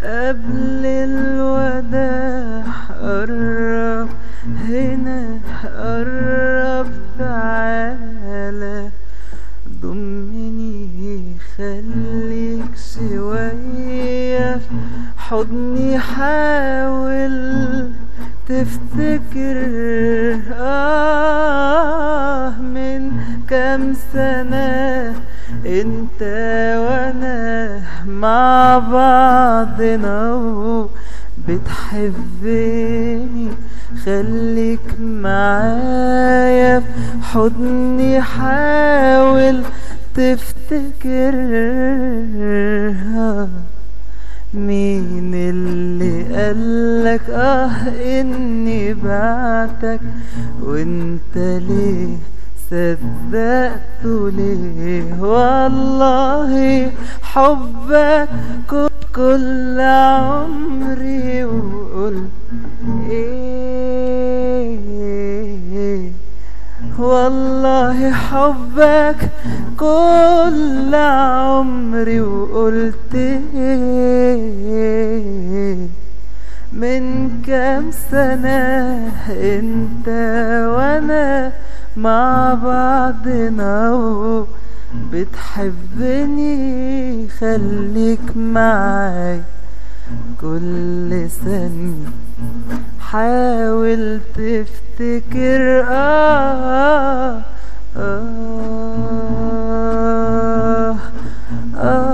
قبل الوداع قرب هنا قرب تعالى ضمني خليك شوية في حضني حاول تفتكر آه من كام سنة انت وانا مع بعضنا بتحبني خليك معايا في حضني حاول تفتكر مين اللي قالك اه اني بعتك وانت ليه صدقته ليه والله حبك كل- كل عمري وقلت ايه والله حبك كل عمري وقلت ايه من كام سنة انت وانا مع بعضنا بتحبني خليك معاي كل ثانية حاول تفتكر آه آه آه